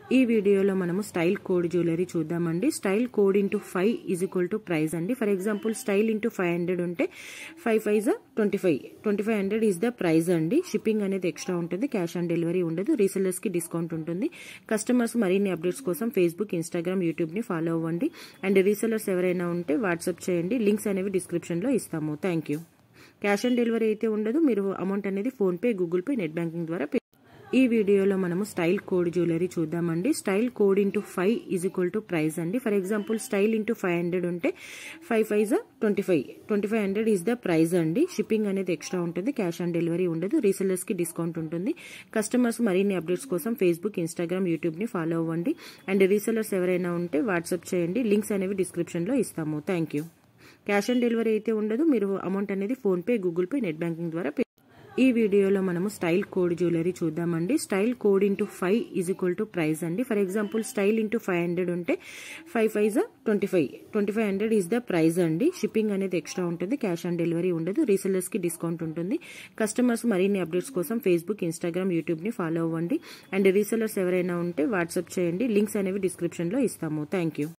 ఈ వీడియోలో మనము స్టైల్ కోడ్ జ్యువెలరీ చూద్దామండి style code into five is equal to price అండి for example style into five hundred ఉంటే ఫైవ్ ఫైవ్ జా twenty five twenty five hundred is the price అండి shipping అనేది extra ఉంటుంది క్యాష్ ఆన్ డెలివరీ ఉండదు resellers కి discount ఉంటుంది customers మరిన్ని అప్డేట్స్ కోసం ఫేస్బుక్ ఇన్స్టాగ్రామ్ యూట్యూబ్ ని ఫాలో అవ్వండి అండ్ రీసెల్లర్స్ ఎవరైనా ఉంటే వాట్సాప్ చేయండి లింక్స్ అనేవి డిస్క్రిప్షన్ లో ఇస్తాము thank you cash on delivery అయితే ఉండదు మీరు అమౌంట్ అనేది PhonePe Google Pay net banking ద్వారా పే ఈ వీడియోలో మనము స్టైల్ కోడ్ జ్యువెలరీ చూద్దామండి style code into five is equal to price అండి for example style into five hundred ఉంటే ఫైవ్ ఫైవ్ జా twenty five twenty five hundred is the price అండి shipping అనేది ఎక్స్ట్రా ఉంటుంది క్యాష్ ఆన్ డెలివరీ ఉండదు resellers కి discount ఉంటుంది customers మరిన్ని అప్డేట్స్ కోసం ఫేస్బుక్ ఇన్స్టాగ్రామ్ యూట్యూబ్ ని ఫాలో అవ్వండి అండ్ రీసెల్లర్స్ ఎవరైనా ఉంటే వాట్సాప్ చేయండి లింక్స్ అనేవి డిస్క్రిప్షన్ లో ఇస్తాము thank you cash on delivery అయితే ఉండదు మీరు అమౌంట్ అనేది PhonePe Google Pay net banking ద్వారా పే ఈ వీడియోలో మనము స్టైల్ కోడ్ జ్యువెలరీ చూద్దామండి style code into five is equal to price అండి for example style into five hundred ఉంటే ఫైవ్ ఫైవ్ జా twenty five twenty five hundred is the price అండి shipping అనేది ఎక్స్ట్రా ఉంటుంది క్యాష్ ఆన్ డెలివరీ ఉండదు resellers కి discount ఉంటుంది customers మరిన్ని అప్డేట్స్ కోసం ఫేస్బుక్ ఇన్స్టాగ్రామ్ యూట్యూబ్ ని ఫాలో అవ్వండి అండ్ రీసెల్లర్స్ ఎవరైనా ఉంటే వాట్సాప్ చేయండి లింక్స్ అనేవి డిస్క్రిప్షన్ లో ఇస్తాము థ్యాంక్ యూ